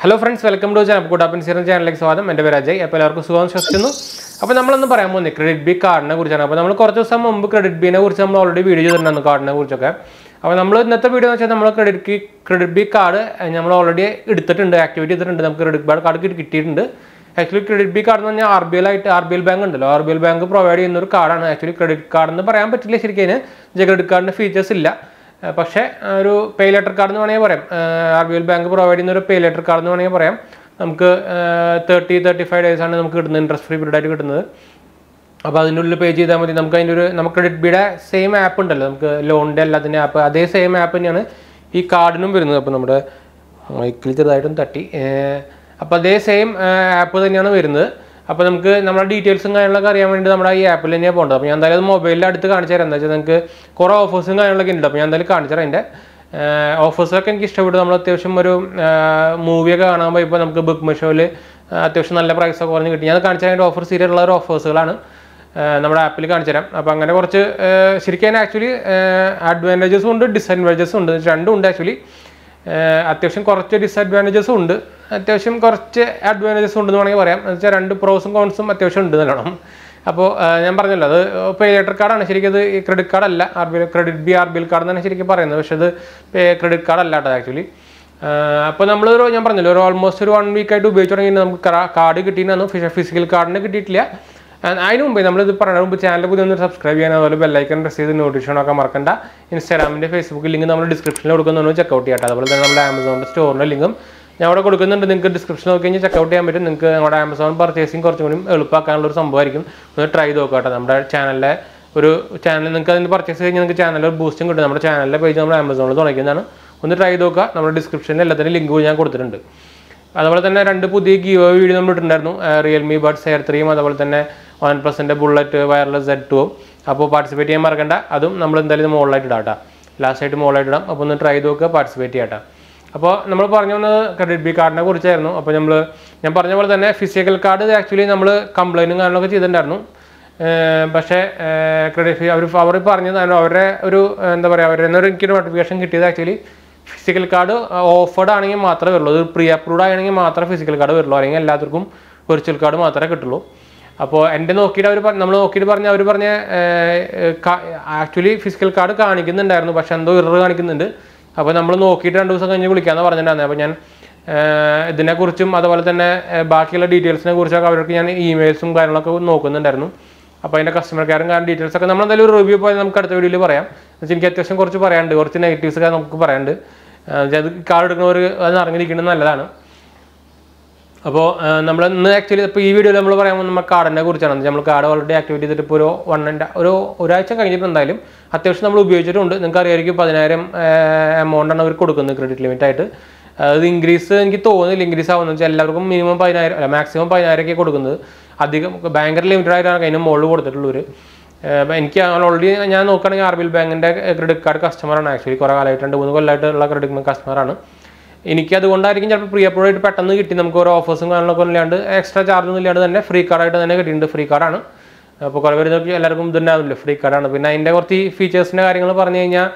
Hello friends welcome to channel കൂട്ടാപ്പൻ സീറൻ ചാനലിലേക്ക് സ്വാഗതം എൻ്റെ പേര് അജയ് അപ്പോൾ എല്ലാവർക്കും സുഖം ശ്വസിക്കുന്നു അപ്പോൾ നമ്മളൊന്ന് പറയാൻ പോകുന്നത് ക്രെഡിറ്റ് ബി കാർഡിനെ കുറിച്ചാണ് അപ്പോൾ നമ്മൾ കുറച്ച് ദിവസം മുമ്പ് ക്രെഡിറ്റ് ബിനെ കുറിച്ച് നമ്മൾ ഓൾറെഡി വീഡിയോ ചെയ്തിട്ടുണ്ടായിരുന്നു കാർഡിനെ കുറിച്ചൊക്കെ അപ്പോൾ നമ്മൾ ഇന്നത്തെ വീഡിയോ എന്ന് വെച്ചാൽ നമ്മൾ ക്രെഡിറ്റ് ക്രെഡിറ്റ് ബി കാർഡ് നമ്മൾ ഓൾറെഡി എടുത്തിട്ടുണ്ട് ആക്ടിവേറ്റ് ചെയ്തിട്ടുണ്ട് നമുക്ക് ക്രെഡിറ്റ് കാർഡ് കിട്ടിയിട്ടുണ്ട് ആക്ച്വലി ക്രെഡിറ്റ് ബി കാർഡ് എന്ന് പറഞ്ഞാൽ ആർ ബി എൽ ആയിട്ട് ആർ ബി എൽ ബാങ്ക് ഉണ്ടല്ലോ R B L bank provide ചെയ്യുന്ന ഒരു കാർഡാണ് ആക്ച്വലി ക്രെഡിറ്റ് കാർഡ് എന്ന് പറയാൻ പറ്റില്ല ശരിക്കും അതിന് ക്രെഡിറ്റ് കാർഡിന് ഫീച്ചേഴ്സ് ഇല്ല ഏഹ് പക്ഷേ ഏഹ് ഒരു പേ ലെറ്റർ കാർഡ് എന്ന് വേണമെങ്കിൽ പറയാം R B L bank provide ചെയ്യുന്ന ഒരു പേ ലെറ്റർ കാർഡ് എന്ന് വേണമെങ്കിൽ പറയാം നമുക്ക് തേർട്ടി തേർട്ടി ഫൈവ് ഡേയ്സ് ആണ് നമുക്ക് കിട്ടുന്നത് ഇൻട്രസ്റ്റ് ഫ്രീ പീരീഡ് ആയിട്ട് കിട്ടുന്നത് അപ്പോൾ അതിൻ്റെ ഉള്ളിൽ പേ ചെയ്താൽ മതി നമുക്ക് അതിൻ്റെ ഒരു നമുക്ക് ക്രെഡിറ്റ് ബിയുടെ സെയിം ആപ്പ് ഉണ്ടല്ലോ നമുക്ക് ലോണിൻ്റെ എല്ലാത്തിൻ്റെ ആപ്പ് അതേ സെയിം ആപ്പ് തന്നെയാണ് ഈ കാർഡിനും വരുന്നത് അപ്പോൾ നമ്മുടെ മൈക്കിൽ ചെറുതായിട്ടും തട്ടി അപ്പോൾ അതേ സെയിം ആപ്പ് തന്നെയാണ് വരുന്നത് അപ്പോൾ നമുക്ക് നമ്മുടെ ഡീറ്റെയിൽസും കാര്യങ്ങളൊക്കെ അറിയാൻ വേണ്ടി നമ്മുടെ ഈ ആപ്പിൽ തന്നെയാണ് പോകേണ്ടത് അപ്പോൾ ഞാൻ എന്തായാലും അത് മൊബൈലിൽ അടുത്ത് കാണിച്ചു തരാം എന്താ വെച്ചാൽ നിങ്ങൾക്ക് കുറേ ഓഫേഴ്സും കാര്യങ്ങളൊക്കെ ഉണ്ട് അപ്പോൾ ഞാൻ എന്തായാലും കാണിച്ചു തരാം അതിൻ്റെ ഓഫേഴ്സൊക്കെ എനിക്ക് ഇഷ്ടപ്പെട്ടു നമ്മൾ അത്യാവശ്യം ഒരു മൂവിയൊക്കെ കാണാൻ പോയപ്പോൾ നമുക്ക് ബുക്ക് മെഷോയിൽ അത്യാവശ്യം നല്ല പ്രൈസൊക്കെ കുറഞ്ഞ് കിട്ടി ഞാൻ കാണിച്ചു തരാം ഓഫർ സീരിയലുള്ള ഒരു ഓഫേഴ്സുകളാണ് നമ്മുടെ ആപ്പിൽ കാണിച്ചു തരാം അപ്പോൾ അങ്ങനെ കുറച്ച് ഏഹ് ശരിക്കും അതിന് ആക്ച്വലി അഡ്വാൻറ്റേജസും ഉണ്ട് ഡിസഡ്വാൻറ്റേജസും ഉണ്ട് രണ്ടും ഉണ്ട് ആക്ച്വലി അത്യാവശ്യം കുറച്ച് ഡിസഡ്വാൻറ്റേജസും ഉണ്ട് അത്യാവശ്യം കുറച്ച് അഡ്വാൻറ്റേജസ് ഉണ്ടെന്ന് വേണമെങ്കിൽ പറയാം എന്ന് വെച്ചാൽ രണ്ട് പ്രോസും കോൺസും അത്യാവശ്യം ഉണ്ട് നല്ലോണം അപ്പോൾ ഞാൻ പറഞ്ഞല്ലോ അത് പേ ലെറ്റർ കാർഡാണ് ശരിക്കും അത് ഈ ക്രെഡിറ്റ് കാർഡ് അല്ല R B credit B R B L card എന്നാണ് ശരിക്കും പറയുന്നത് പക്ഷേ അത് പേ ക്രെഡിറ്റ് കാർഡ് അല്ല കേട്ടോ ആക്ച്വലി അപ്പോൾ നമ്മളൊരു ഞാൻ പറഞ്ഞല്ലോ ഒരു ഓൾമോസ്റ്റ് ഒരു വൺ വീക്ക് ആയിട്ട് ഉപയോഗിച്ച് തുടങ്ങി നമുക്ക് കാർഡ് കിട്ടിയെന്നു ഫിസിക്കൽ കാർഡിന് കിട്ടിയിട്ടില്ല അതിന് മുമ്പേ നമ്മളിത് പറയുന്ന മുമ്പ് ചാനൽ പുതിയ ഒന്ന് സബ്സ്ക്രൈബ് ചെയ്യാൻ അതുപോലെ ബെല്ലൈക്കൺ പ്രസ് ചെയ്ത് നോട്ടിഫിക്കേഷൻ ഒക്കെ മറക്കണ്ട ഇൻസ്റ്റാഗ്രാമിൻ്റെ ഫേസ്ബുക്ക് ലിങ്ക് നമ്മൾ ഡിസ്ക്രിപ്ഷനിൽ കൊടുക്കുന്നതാണ് ചെക്കൗട്ട് ചെയ്യട്ടെ അതുപോലെ തന്നെ നമ്മുടെ ആമസോണിൻ്റെ സ്റ്റോറിൻ്റെ ലിങ്കും ഞാൻ അവിടെ കൊടുക്കുന്നുണ്ട് നിങ്ങൾക്ക് ഡിസ്ക്രിപ്ഷൻ നോക്കി കഴിഞ്ഞാൽ ചെക്കൗട്ട് ചെയ്യാൻ പറ്റും നിങ്ങൾക്ക് നമ്മുടെ ആമസോൺ പർച്ചേസിങ് കുറച്ചും കൂടി എളുപ്പമാക്കാനുള്ള ഒരു സംഭവമായിരിക്കും ഒന്ന് ട്രൈ ചെയ്ത് നോക്കാം കേട്ടോ നമ്മുടെ ചാനലിലെ ഒരു ചാനൽ നിങ്ങൾക്ക് അതിന് പർച്ചേസ് കഴിഞ്ഞാൽ നിങ്ങൾക്ക് ചാനലിൽ ഒരു ബൂസ്റ്റും കിട്ടും നമ്മുടെ ചാനലിലെ പേജ് നമ്മൾ ആമസോണിൽ തുടങ്ങിയതാണ് ഒന്ന് ട്രൈ ചെയ്ത് നോക്കുക നമ്മുടെ ഡിസ്ക്രിപ്ഷനിൽ എല്ലാത്തിനും ലിങ്ക് ഞാൻ കൊടുത്തിട്ടുണ്ട് അതുപോലെ തന്നെ രണ്ട് പുതിയ ഗീവോ വീഡിയോ നമ്മൾ ഇട്ടിട്ടുണ്ടായിരുന്നു റിയൽമി ബഡ്സ് എയർ ത്രീയും അതുപോലെ തന്നെ വൺ പ്ലസിൻ്റെ ബുള്ളറ്റ് വയർലെസ് സെഡ് ടുവും അപ്പോൾ പാർട്ടിസിപ്പേറ്റ് ചെയ്യാൻ മറക്കണ്ട അതും നമ്മൾ എന്തായാലും മുകളിലായിട്ട് ഇടാം കേട്ടോ ലാസ്റ്റായിട്ട് മുകളിലായിട്ട് ഇടാം അപ്പോൾ ഒന്ന് ട്രൈ ചെയ്ത് നോക്കുക പാർട്ടിസിപ്പേറ്റ് ചെയ്യാം കേട്ടോ അപ്പോൾ നമ്മൾ പറഞ്ഞു വന്നത് ക്രെഡിറ്റ് ബി കാർഡിനെ കുറിച്ചായിരുന്നു അപ്പോൾ നമ്മൾ ഞാൻ പറഞ്ഞ പോലെ തന്നെ ഫിസിക്കൽ കാർഡ് ആക്ച്വലി നമ്മൾ കംപ്ലൈൻറ്റും കാര്യങ്ങളൊക്കെ ചെയ്തിട്ടുണ്ടായിരുന്നു ഏഹ് പക്ഷേ ക്രെഡിറ്റ് ഫീ അവർ അവർ പറഞ്ഞത് അവരുടെ ഒരു എന്താ പറയുക അവരുടെ നിന്ന് ഒരു എനിക്കൊരു നോട്ടിഫിക്കേഷൻ കിട്ടിയത് ആക്ച്വലി ഫിസിക്കൽ കാർഡ് ഓഫേർഡ് ആണെങ്കിൽ മാത്രമേ വരുള്ളൂ അത് പ്രീ അപ്രൂവ്ഡ് ആണെങ്കിൽ മാത്രമേ ഫിസിക്കൽ കാർഡ് വരുള്ളൂ അല്ലെങ്കിൽ എല്ലാവർക്കും വെർച്വൽ കാർഡ് മാത്രമേ കിട്ടുള്ളൂ അപ്പോൾ എൻ്റെ നോക്കിയിട്ട് അവർ നമ്മൾ നോക്കിയിട്ട് പറഞ്ഞ അവർ പറഞ്ഞ ആക്ച്വലി ഫിസിക്കൽ കാർഡ് കാണിക്കുന്നുണ്ടായിരുന്നു പക്ഷെ എന്തോ ഇറർ കാണിക്കുന്നുണ്ട് അപ്പോൾ നമ്മൾ നോക്കിയിട്ട് രണ്ട് ദിവസം കഴിഞ്ഞ് വിളിക്കാമെന്ന് പറഞ്ഞിട്ടുണ്ടായിരുന്നു അപ്പോൾ ഞാൻ ഏഹ് ഇതിനെക്കുറിച്ചും അതുപോലെ തന്നെ ഏഹ് ബാക്കിയുള്ള ഡീറ്റെയിൽസിനെ കുറിച്ചൊക്കെ അവർക്ക് ഞാൻ ഇമെയിൽസും കാര്യങ്ങളൊക്കെ നോക്കുന്നുണ്ടായിരുന്നു അപ്പോൾ അതിൻ്റെ കസ്റ്റമർ കെയറും കാരണം ഡീറ്റെയിൽസ് ഒക്കെ നമ്മൾ എന്തായാലും ഒരു റിവ്യൂ പോയി നമുക്ക് അടുത്ത വീഡിയോയിൽ പറയാം എന്നുവെച്ചാൽ എനിക്ക് അത്യാവശ്യം കുറച്ച് പറയാനുണ്ട് കുറച്ച് നെഗറ്റീവ്സ് ഒക്കെ നമുക്ക് പറയാനുണ്ട് ഏഹ് അത് കാർഡ് എടുക്കുന്നവർ അത് അറിഞ്ഞിരിക്കുന്നത് നല്ലതാണ് അപ്പോൾ നമ്മൾ ഇന്ന് ആക്ച്വലി ഇപ്പോൾ ഈ വീഡിയോയിൽ നമ്മൾ പറയാൻ പോകുന്നത് നമ്മൾ കാർഡിനെ കുറിച്ചാണ് നമ്മൾ കാർഡ് ഓൾറെഡി ആക്ടിവേറ്റ് ചെയ്തിട്ട് ഇപ്പോൾ ഒരു വൺ ആൻഡ് ഒരു ഒരാഴ്ച കഴിഞ്ഞിട്ട് എന്തായാലും അത്യാവശ്യം നമ്മൾ ഉപയോഗിച്ചിട്ടുണ്ട് നിങ്ങൾക്ക് അറിയാമായിരിക്കും പതിനായിരം എമൗണ്ടാണ് അവർ കൊടുക്കുന്നത് ക്രെഡിറ്റ് ലിമിറ്റ് ആയിട്ട് അത് ഇൻക്രീസ് എനിക്ക് തോന്നുന്നില്ല ഇൻക്രീസ് ആവുന്നത് വെച്ചാൽ എല്ലാവർക്കും മിനിമം പതിനായിരം അല്ല മാക്സിമം പതിനായിരമൊക്കെ കൊടുക്കുന്നത് അധികം ഭയങ്കര ലിമിറ്റഡ് ആയിട്ടാണ് അതിന് മുകളിൽ കൊടുത്തിട്ടുള്ളവർ എനിക്ക് ഓൾറെഡി ഞാൻ നോക്കുകയാണെങ്കിൽ ആർ ബി എൽ ബാങ്കിൻ്റെ ക്രെഡിറ്റ് കാർഡ് കസ്റ്റമറാണ് ആക്ച്വലി കുറേ കാലമായിട്ട് രണ്ട് മൂന്ന് കൊല്ലമായിട്ടുള്ള ക്രെഡിറ്റ് കസ്റ്റമറാണ് എനിക്ക് അതുകൊണ്ടായിരിക്കും ചിലപ്പോൾ പ്രീ അപ്രൂവ് ആയിട്ട് പെട്ടെന്ന് കിട്ടി നമുക്ക് ഓരോ ഓഫേഴ്സും കാര്യങ്ങളൊക്കെ ഇല്ലാണ്ട് എക്സ്ട്രാ ചാർജ് ഒന്നും ഇല്ലാണ്ട് തന്നെ ഫ്രീ കാർഡായിട്ട് തന്നെ കിട്ടിയിട്ടുണ്ട് ഫ്രീ കാർഡാണ് അപ്പോൾ കുറേ പേര് നോക്കി എല്ലാവർക്കും ഇതുണ്ടാവില്ല ഫ്രീ കാർഡാണ് പിന്നെ അതിൻ്റെ കുറച്ച് ഫീച്ചേഴ്സിൻ്റെ കാര്യങ്ങൾ പറഞ്ഞു കഴിഞ്ഞാൽ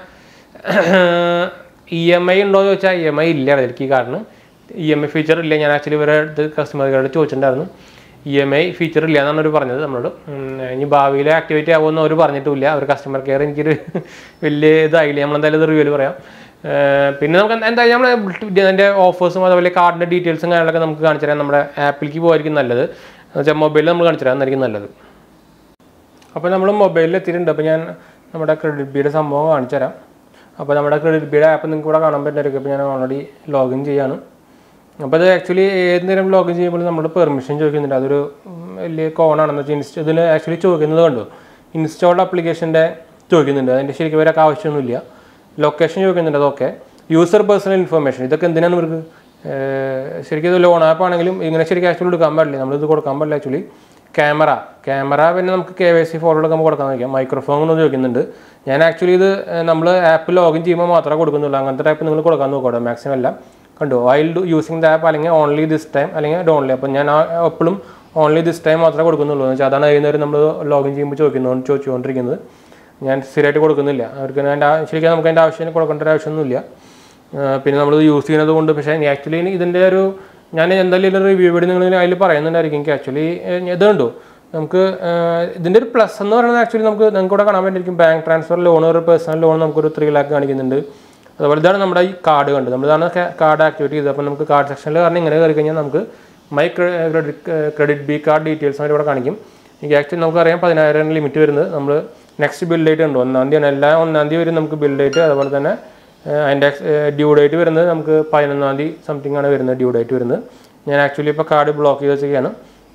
ഇ എം ഐ ഉണ്ടോ എന്ന് ചോദിച്ചാൽ ഇ എം ഐ ഇല്ല എനിക്ക് ഈ കാർഡിന് ഇ എം ഐ ഫീച്ചർ ഇല്ല ഞാൻ ആക്ച്വലി ഇവരെ അടുത്ത് കസ്റ്റമർ കെയറോട് ചോദിച്ചിട്ടുണ്ടായിരുന്നു ഇ എം ഐ ഫീച്ചർ ഇല്ല എന്നാണ് അവർ പറഞ്ഞത് നമ്മളോട് ഉം, ഇനി ഭാവിയിൽ ആക്ടിവേറ്റ് ആവുമെന്ന് അവർ പറഞ്ഞിട്ടുമില്ല അവർ കസ്റ്റമർ കെയർ എനിക്കൊരു വലിയ ഇതായില്ല നമ്മളെന്തായാലും ഇത് റിവ്യൂല് പറയാം ഏഹ് പിന്നെ നമുക്ക് എന്താ- എന്തായാലും നമ്മൾ അതിൻ്റെ ഓഫേഴ്സും അതുപോലെ കാർഡിൻ്റെ ഡീറ്റെയിൽസും കാര്യങ്ങളൊക്കെ നമുക്ക് കാണിച്ചു തരാം നമ്മുടെ ആപ്പിലേക്ക് പോയിരിക്കും നല്ലത് എന്ന് വെച്ചാൽ മൊബൈലിൽ നമ്മൾ കാണിച്ചു തരാം എന്നായിരിക്കും നല്ലത് അപ്പോൾ നമ്മൾ മൊബൈലിൽ എത്തിയിട്ടുണ്ട് അപ്പോൾ ഞാൻ നമ്മുടെ ക്രെഡിറ്റ് ബിയുടെ സംഭവം കാണിച്ചു തരാം അപ്പോൾ നമ്മുടെ ക്രെഡിറ്റ് ബിയുടെ ആപ്പ് നിങ്ങൾക്ക് ഇവിടെ കാണാൻ പറ്റുന്നതായിരിക്കും അപ്പോൾ ഞാൻ ഓൾറെഡി ലോഗിൻ ചെയ്യാണ് അപ്പോൾ അത് ആക്ച്വലി ഏത് നേരം ലോഗിൻ ചെയ്യുമ്പോൾ നമ്മൾ പെർമിഷൻ ചോദിക്കുന്നുണ്ട് അതൊരു ഉം, വലിയ കോണാണെന്ന് വെച്ചാൽ ഇൻസ്റ്റ ഇതിൽ ആക്ച്വലി ചോദിക്കുന്നത് കണ്ടു ഇൻസ്റ്റാൾഡ് ആപ്ലിക്കേഷൻ്റെ ചോദിക്കുന്നുണ്ട് അതിൻ്റെ ശരിക്കും വരൊക്കെ ആവശ്യമൊന്നുമില്ല ലൊക്കേഷൻ ചോദിക്കുന്നുണ്ട് അതൊക്കെ യൂസർ പേഴ്സണൽ ഇൻഫർമേഷൻ ഇതൊക്കെ എന്തിനാണ് ഇവർക്ക് ഏഹ് ശരിക്കും ഇത് ലോൺ ആപ്പ് ആണെങ്കിലും ഇങ്ങനെ ശരിക്കും ആക്ച്വലി എടുക്കാൻ പാടില്ല നമ്മളിത് കൊടുക്കാൻ പാടില്ല ആക്ച്വലി ക്യാമറ ക്യാമറ പിന്നെ നമുക്ക് കെ വൈ സി ഫോട്ടോ എടുക്കുമ്പോൾ കൊടുക്കാൻ വയ്ക്കാം മൈക്രോഫോൺ എന്ന് ചോദിക്കുന്നുണ്ട് ഞാൻ ആക്ച്വലി ഇത് നമ്മൾ ആപ്പ് ലോഗിൻ ചെയ്യുമ്പോൾ മാത്രമേ കൊടുക്കുന്നുള്ളൂ അങ്ങനത്തെ ടൈപ്പ് നിങ്ങൾ കൊടുക്കാൻ നോക്കട്ടെ മാക്സിമം എല്ലാം കണ്ടു വൈൽ യൂസിങ് ദ ആപ്പ് അല്ലെങ്കിൽ ഓൺലി ദിസ് ടൈം അല്ലെങ്കിൽ ഡോൺലി അപ്പോൾ ഞാൻ എപ്പോഴും ഓൺലി ദിസ് ടൈം മാത്രമേ കൊടുക്കുന്നുള്ളൂ എന്ന് വെച്ചാൽ അതാണ് വൈകുന്നേരം നമ്മൾ ലോഗിൻ ചെയ്യുമ്പോൾ ചോദിക്കുന്നു ചോദിച്ചുകൊണ്ടിരിക്കുന്നത് ഞാൻ സ്ഥിരമായിട്ട് കൊടുക്കുന്നില്ല അവർക്ക് അതിൻ്റെ ശരിക്കും നമുക്ക് അതിൻ്റെ ആവശ്യം കൊടുക്കേണ്ട ഒരു ആവശ്യമൊന്നുമില്ല ആ, പിന്നെ നമ്മൾ യൂസ് ചെയ്യുന്നത് കൊണ്ട് പക്ഷേ ആക്ച്വലി ഇതിൻ്റെ ഒരു ഞാൻ എന്തായാലും ഇതിൻ്റെ റിവ്യൂ വീഡിയോ നിങ്ങൾ അതിൽ പറയുന്നുണ്ടായിരിക്കും എനിക്ക് ആക്ച്വലി ഇത് കണ്ടു നമുക്ക് ഏഹ്, ഇതിൻ്റെ ഒരു പ്ലസ് എന്ന് പറയുന്നത് ആക്ച്വലി നമുക്ക് നിങ്ങൾക്ക് ഇവിടെ കാണാൻ പറ്റിയിരിക്കും ബാങ്ക് ട്രാൻസ്ഫർ ലോൺ ഒരു പേഴ്സണൽ ലോൺ നമുക്കൊരു ത്രീ ലാക്ക് കാണിക്കുന്നുണ്ട് അതുപോലെ ഇതാണ് നമ്മുടെ ഈ കാർഡ് കണ്ടത് നമ്മളിതാണ് കാർഡ് ആക്ടിവേറ്റ് ചെയ്തത് അപ്പോൾ നമുക്ക് കാർഡ് സെക്ഷനിൽ കാരണം ഇങ്ങനെ കയറി കഴിഞ്ഞാൽ നമുക്ക് my credit credit B card details ആയിട്ട് ഇവിടെ കാണിക്കും എനിക്ക് ആക്ച്വലി നമുക്കറിയാം പതിനായിരം ലിമിറ്റ് വരുന്നത് നമ്മൾ നെക്സ്റ്റ് ബിൽ ഡേറ്റ് ഉണ്ട് ഒന്നാം തീയതി എല്ലാ ഒന്നാം തീയതി വരും നമുക്ക് ബിൽ ഡേറ്റ് അതുപോലെ തന്നെ ഏഹ്, അതിൻ്റെ ഡ്യൂ ഡേറ്റ് വരുന്നത് നമുക്ക് പതിനൊന്നാം തീയതി സംതിങ് ആണ് വരുന്നത് ഡ്യൂ ഡേറ്റ് വരുന്നത് ഞാൻ ആക്ച്വലി ഇപ്പോൾ കാർഡ് ബ്ലോക്ക് ചെയ്ത് വെച്ചിരിക്കുകയാണ്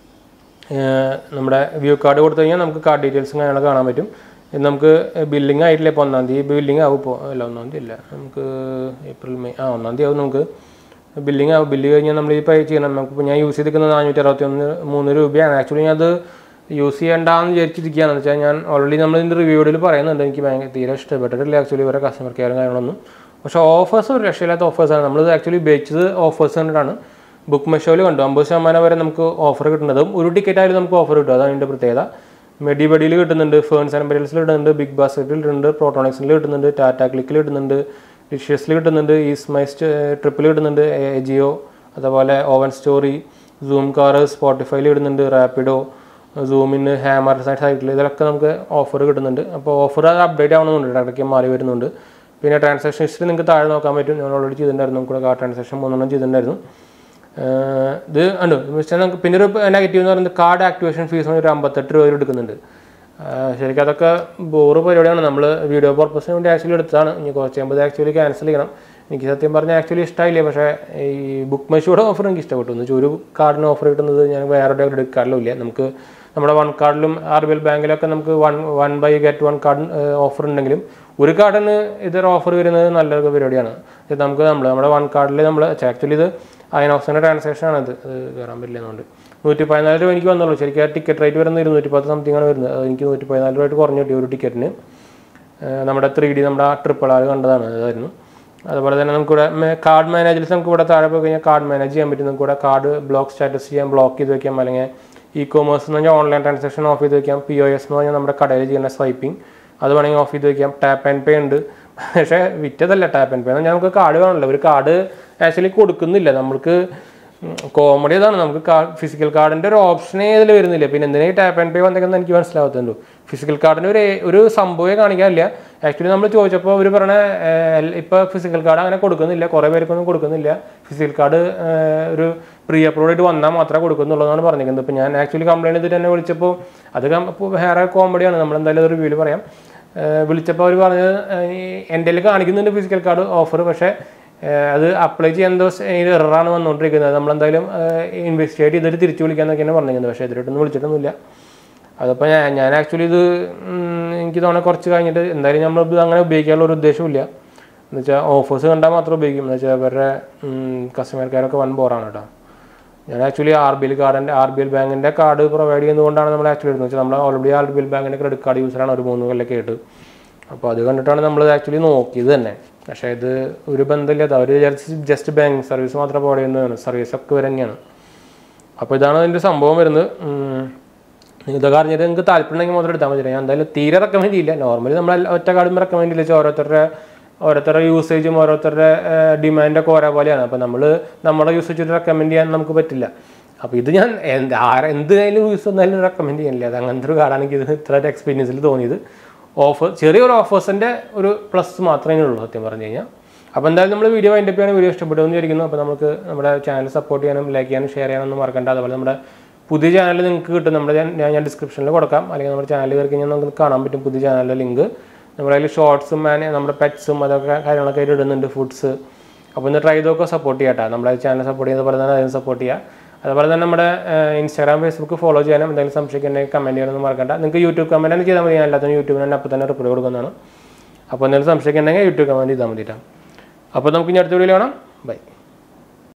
ഏഹ് നമ്മുടെ വ്യൂ കാർഡ് കൊടുത്തു കഴിഞ്ഞാൽ നമുക്ക് കാർഡ് ഡീറ്റെയിൽസും കാര്യങ്ങളൊക്കെ കാണാൻ പറ്റും ഇത് നമുക്ക് ബില്ലിംഗ് ആയിട്ടില്ല ഇപ്പോൾ ഒന്നാം തീയതി ബില്ലിംഗ് ആവും ഇപ്പോൾ അല്ല ഒന്നാം തീയതി ഇല്ല നമുക്ക് ഏപ്രിൽ മെയ് ആ ഒന്നാം തീയതി ആവും നമുക്ക് ബില്ലിംഗ് ആവും ബില്ല് കഴിഞ്ഞാൽ നമ്മൾ ഈ പേ ചെയ്യണം നമുക്കിപ്പോൾ ഞാൻ യൂസ് ചെയ്തിരിക്കുന്നത് നാനൂറ്റി അറുപത്തി ഒന്ന് മൂന്ന് രൂപയാണ് ആക്ച്വലി ഞാൻ അത് യൂസ് ചെയ്യേണ്ടാന്ന് വിചാരിച്ചിരിക്കുകയാണെന്ന് വെച്ചാൽ ഞാൻ ഓൾറെഡി നമ്മൾ ഇതിൻ്റെ റിവ്യൂഡിൽ പറയുന്നുണ്ട് എനിക്ക് ഭയങ്കര തീരെ ഇഷ്ടപ്പെട്ടിട്ടില്ല ആക്ച്വലി ഇവരെ കസ്റ്റമർ കെയറും കാര്യങ്ങളൊന്നും പക്ഷേ ഓഫേഴ്സ് ഒരു രക്ഷയില്ലാത്ത ഓഫേഴ്സാണ് നമ്മളിത് ആക്ച്വലി ഉപയോഗിച്ചത് ഓഫേഴ്സ് കണ്ടിട്ടാണ് ബുക്ക് മെഷോയിൽ കണ്ടു അമ്പത് ശതമാനം വരെ നമുക്ക് ഓഫർ കിട്ടുന്നതും ഒരു ടിക്കറ്റ് ആയാലും നമുക്ക് ഓഫർ കിട്ടും അതാണ് ഇതിൻ്റെ പ്രത്യേകത മെഡിബഡിയിൽ കിട്ടുന്നുണ്ട് ഫേൺസ് ആൻഡ് മെറ്റീരിയൽസിൽ കിട്ടുന്നുണ്ട് ബിഗ് ബാസ്ക്കറ്റിൽ കിട്ടുന്നുണ്ട് പ്രോട്ടോണിക്സിൽ കിട്ടുന്നുണ്ട് ടാറ്റ ക്ലിക്കിൽ കിട്ടുന്നുണ്ട് ഡിഷ്യസിൽ കിട്ടുന്നുണ്ട് ഈസ് മൈസ്റ്റ് ട്രിപ്പിൽ കിട്ടുന്നുണ്ട് ജിയോ അതുപോലെ ഓവൻ സ്റ്റോറി സൂം കാർ സ്പോട്ടിഫൈയിൽ കിട്ടുന്നുണ്ട് റാപ്പിഡോ സൂമിന് ഹാമർ സൈറ്റിൽ ഇതിലൊക്കെ നമുക്ക് ഓഫർ കിട്ടുന്നുണ്ട് അപ്പോൾ ഓഫർ അത് അപ്ഡേറ്റ് ആവണമെന്നുണ്ട് ഇടയ്ക്ക് മാറി വരുന്നുണ്ട് പിന്നെ ട്രാൻസാക്ഷൻ ഹിസ്റ്ററി നിങ്ങൾക്ക് താഴെ നോക്കാൻ പറ്റും ഞാൻ ഓൾറെഡി ചെയ്തിട്ടുണ്ടായിരുന്നു നമുക്ക് കൂടെ ആ ട്രാൻസാക്ഷൻ മൂന്നെണ്ണം ചെയ്തിട്ടുണ്ടായിരുന്നു ഏഹ് ഇത് ഉണ്ട് മിസ്റ്റർ നമുക്ക് പിന്നെ ഒരു നെഗറ്റീവ് എന്ന് പറയുന്നത് കാർഡ് ആക്ടിവേഷൻ ഫീസ് ഒരു അമ്പത്തെട്ട് രൂപ വരെ എടുക്കുന്നുണ്ട് ഏഹ് ശരിക്കും അതൊക്കെ ബോറ് പരിപാടിയാണ് നമ്മൾ വീഡിയോ പർപ്പസിന് വേണ്ടി ആക്ച്വലി എടുത്തതാണ് ഇനി കുറച്ച് കഴിയുമ്പോൾ ആക്ച്വലി ക്യാൻസൽ ചെയ്യണം എനിക്ക് സത്യം പറഞ്ഞാൽ ആക്ച്വലി ഇഷ്ടമായില്ല പക്ഷേ ഈ ബുക്ക് മൈഷോയുടെ ഓഫർ എനിക്ക് ഇഷ്ടപ്പെട്ടു എന്ന് വെച്ചാൽ ഒരു കാർഡിന് ഓഫർ കിട്ടുന്നത് ഞാൻ വേറെ ക്രെഡിറ്റ് കാർഡിലും ഇല്ല നമുക്ക് നമ്മുടെ വൺ കാർഡിലും ആർ ബി എൽ ബാങ്കിലൊക്കെ നമുക്ക് one one buy get one card offer ഉണ്ടെങ്കിലും ഒരു കാർഡിന് ഇതൊരു ഓഫർ വരുന്നത് നല്ലൊരു പരിപാടിയാണ് ഇത് നമുക്ക് നമ്മൾ നമ്മുടെ വൺ കാർഡിൽ നമ്മൾ ആക്ച്വലി ഇത് അയനോക്സിൻ്റെ ട്രാൻസാക്ഷൻ ആണ് ഇത് അത് കയറാൻ പറ്റില്ല എന്നുകൊണ്ട് നൂറ്റി പതിനാല് രൂപ എനിക്ക് വന്നുള്ളൂ ശരിക്കും ആ ടിക്കറ്റ് റേറ്റ് വരുന്നത് ഇരുന്നൂറ്റി പത്ത് സംതിങ് ആണ് വരുന്നത് അത് എനിക്ക് നൂറ്റി പതിനാല് രൂപ ആയിട്ട് കുറഞ്ഞു കിട്ടി ഒരു ടിക്കറ്റിന് ഏഹ് നമ്മുടെ ത്രീ ഡി നമ്മുടെ ആ ട്രിപ്പിൾ ആർ കണ്ടതാണ് അതായിരുന്നു അതുപോലെ തന്നെ നമുക്കിവിടെ കാർഡ് മാനേജേഴ്സ് നമുക്ക് ഇവിടെ താഴെ പോയി കഴിഞ്ഞാൽ കാർഡ് മാനേജ് ചെയ്യാൻ പറ്റും നമുക്ക് ഇവിടെ കാർഡ് ബ്ലോക്ക് സ്റ്റാറ്റസ് ചെയ്യാൻ ബ്ലോക്ക് ചെയ്ത് വെക്കാം അല്ലെങ്കിൽ ഇ കോമേഴ്സ് എന്ന് പറഞ്ഞാൽ ഓൺലൈൻ ട്രാൻസാക്ഷൻ ഓഫ് ചെയ്ത് വെക്കാം പി ഒ എസ് എന്ന് പറഞ്ഞാൽ നമ്മുടെ കടയിൽ ചെയ്യുന്ന സ്വൈപ്പിംഗ് അത് വേണമെങ്കിൽ ഓഫ് ചെയ്ത് വെക്കാം ടാപ്പ് ആൻഡ് പേ ഉണ്ട് പക്ഷേ വിറ്റതല്ല ടാപ്പ് ആൻഡ് പേ എന്നാൽ നമുക്ക് കാർഡ് വേണമല്ലോ ഒരു കാർഡ് ആക്ച്വലി കൊടുക്കുന്നില്ല നമ്മൾക്ക് കോമഡി അതാണ് നമുക്ക് ഫിസിക്കൽ കാർഡിന്റെ ഒരു ഓപ്ഷനേ ഇതിൽ വരുന്നില്ല പിന്നെ എന്തിനാ ടാപ്പ് ആൻഡ് പേ വന്നേക്കുന്നത് എനിക്ക് മനസ്സിലാവത്തുള്ളൂ ഫിസിക്കൽ കാർഡിന് ഒരു ഒരു സംഭവമേ കാണിക്കാനില്ല ആക്ച്വലി നമ്മൾ ചോദിച്ചപ്പോൾ അവർ പറഞ്ഞ ഇപ്പോൾ ഫിസിക്കൽ കാർഡ് അങ്ങനെ കൊടുക്കുന്നില്ല കുറേ പേർക്കൊന്നും കൊടുക്കുന്നില്ല ഫിസിക്കൽ കാർഡ് ഒരു പ്രീ അപ്രൂവ്ഡ് ആയിട്ട് വന്നാൽ മാത്രമേ കൊടുക്കുന്നുള്ളൂ എന്നാണ് പറഞ്ഞിരിക്കുന്നത് ഇപ്പോൾ ഞാൻ ആക്ച്വലി കംപ്ലൈൻറ്റ് ചെയ്തിട്ട് എന്നെ വിളിച്ചപ്പോൾ അത് കം- ഇപ്പോൾ വേറെ കോമഡിയാണ് നമ്മൾ എന്തായാലും റിവ്യൂവിൽ പറയാം ഏഹ് വിളിച്ചപ്പോൾ അവർ പറഞ്ഞത് ഏഹ് എൻ്റെ കയ്യിൽ കാണിക്കുന്നുണ്ട് ഫിസിക്കൽ കാർഡ് ഓഫർ പക്ഷേ ഏഹ് അത് അപ്ലൈ ചെയ്യാൻ എന്തോ എററാണ് വന്നുകൊണ്ടിരിക്കുന്നത് നമ്മളെന്തായാലും ഇൻവെസ്റ്റിഗേറ്റ് ചെയ്തിട്ട് തിരിച്ചു വിളിക്കാന്നൊക്കെയാണ് പറഞ്ഞിരിക്കുന്നത് പക്ഷേ ഇതിലോട്ടൊന്നും വിളിച്ചിട്ടൊന്നുമില്ല അതപ്പോൾ ഞാൻ ഞാൻ ആക്ച്വലി ഇത് ഉം, എനിക്ക് തോന്നുന്നത് കുറച്ച് കഴിഞ്ഞിട്ട് എന്തായാലും നമ്മൾ ഇത് അങ്ങനെ ഉപയോഗിക്കാനുള്ള ഒരു ഉദ്ദേശമില്ല എന്ന് വെച്ചാൽ ഓഫേഴ്സ് കണ്ടാൽ മാത്രം ഉപയോഗിക്കും എന്ന് വെച്ചാൽ അവരുടെ കസ്റ്റമർ കെയറൊക്കെ വൻ ബോറാണ് കേട്ടോ ഞാൻ ആക്ച്വലി ആർ ബി എൽ കാർഡിൻ്റെ ആർ ബി എൽ ബാങ്കിൻ്റെ കാർഡ് പ്രൊവൈഡ് ചെയ്യുന്നതുകൊണ്ടാണ് നമ്മൾ ആക്ച്വലി എടുക്കുന്നത് വെച്ചാൽ നമ്മൾ ഓൾറെഡി ആർ ബി എൽ ബാങ്കിൻ്റെ ക്രെഡിറ്റ് കാർഡ് യൂസറാണ് ഒരു മൂന്ന് കൊല്ലൊക്കെ ആയിട്ട് അപ്പോൾ അത് കണ്ടിട്ടാണ് നമ്മൾ ആക്ച്വലി നോക്കിയത് തന്നെ പക്ഷേ ഇത് ഒരു ബന്ധമില്ലാത്ത അവർ ജസ്റ്റ് ബാങ്ക് സർവീസ് മാത്രം പ്രൊവൈഡ് ചെയ്യുന്നതാണ് സർവീസ് ഒക്കെ ഇവർ തന്നെയാണ് അപ്പോൾ ഇതാണ് അതിൻ്റെ സംഭവം വരുന്നത് ഉം. ഇതൊക്കെ അറിഞ്ഞിട്ട് നിങ്ങൾക്ക് താല്പര്യം ഉണ്ടെങ്കിൽ മാത്രം എടുത്താൽ മതി ഞാൻ എന്തായാലും തീരെ റെക്കമെൻഡ് ചെയ്യില്ല നോർമലി നമ്മൾ ഒറ്റ കാർഡും റെക്കമെൻഡ് ചെയ്യില്ല വെച്ചാൽ ഓരോരുത്തരുടെ ഓരോരുത്തരുടെ യൂസേജും ഓരോരുത്തരുടെ ഡിമാൻഡൊക്കെ ഓരോ പോലെയാണ് അപ്പോൾ നമ്മൾ നമ്മുടെ യൂസേജ് റെക്കമെൻഡ് ചെയ്യാൻ നമുക്ക് പറ്റില്ല അപ്പോൾ ഇത് ഞാൻ എന്ത് ആരെ എന്തായാലും യൂസ് വന്നാലും റെക്കമെൻഡ് ചെയ്യാനില്ല അത് അങ്ങനത്തെ ഒരു കാർഡാണ് എനിക്ക് ഇത് ഇത്ര എക്സ്പീരിയൻസിൽ തോന്നിയത് ഓഫർ ചെറിയൊരു ഓഫേഴ്സിൻ്റെ ഒരു പ്ലസ് മാത്രമേ ഉള്ളൂ സത്യം പറഞ്ഞു കഴിഞ്ഞാൽ അപ്പോൾ എന്തായാലും നമ്മൾ വീഡിയോ വൈൻഡപ്പ് ചെയ്യാൻ വീഡിയോ ഇഷ്ടപ്പെടുമെന്ന് വിചാരിക്കുന്നു അപ്പോൾ നമുക്ക് നമ്മുടെ ചാനൽ സപ്പോർട്ട് ചെയ്യാനും ലൈക്ക് ചെയ്യാനും ഷെയർ ചെയ്യാനൊന്നും മറക്കണ്ട അതുപോലെ നമ്മുടെ പുതിയ ചാനൽ നിങ്ങൾക്ക് കിട്ടും നമ്മുടെ ഞാൻ- ഞാൻ ഞാൻ ഡിസ്ക്രിപ്ഷനിൽ കൊടുക്കാം അല്ലെങ്കിൽ നമ്മുടെ ചാനൽ കയറി കഴിഞ്ഞാൽ നമുക്ക് കാണാൻ പറ്റും പുതിയ ചാനലിൻ്റെ ലിങ്ക് നമ്മുടെ അതിൽ ഷോർട്സും നമ്മുടെ പെറ്റ്സും അതൊക്കെ കാര്യങ്ങളൊക്കെ ആയിട്ട് ഇടുന്നുണ്ട് ഫുഡ്സ് അപ്പോൾ ഒന്ന് ട്രൈ ചെയ്തൊക്കെ സപ്പോർട്ട് ചെയ്യട്ടെ നമ്മുടെ ചാനൽ സപ്പോർട്ട് ചെയ്യുന്ന പോലെ തന്നെ അതിന് സപ്പോർട്ട് ചെയ്യുക അതുപോലെ തന്നെ നമ്മുടെ ഇൻസ്റ്റാഗ്രാം ഫേസ്ബുക്ക് ഫോളോ ചെയ്യാനും എന്തെങ്കിലും സംശയിക്കുന്നുണ്ടെങ്കിൽ കമൻറ്റ് ചെയ്യാനൊന്നും മറക്കണ്ട നിങ്ങൾക്ക് യൂട്യൂബ് കമൻറ്റ് തന്നെ ചെയ്താൽ മതി ഞാൻ എല്ലാത്തിനും യൂട്യൂബിൽ തന്നെ അപ്പോൾ തന്നെ റിപ്ലൈ കൊടുക്കുന്നതാണ് അപ്പോൾ എന്തെങ്കിലും സംശയിക്കുന്നുണ്ടെങ്കിൽ യൂട്യൂബ് കമൻറ്റ് ചെയ്താൽ മതി കേട്ടോ അപ്പോൾ നമുക്ക് ഇനി അടുത്ത വീഡിയോയിൽ കാണാം ബൈ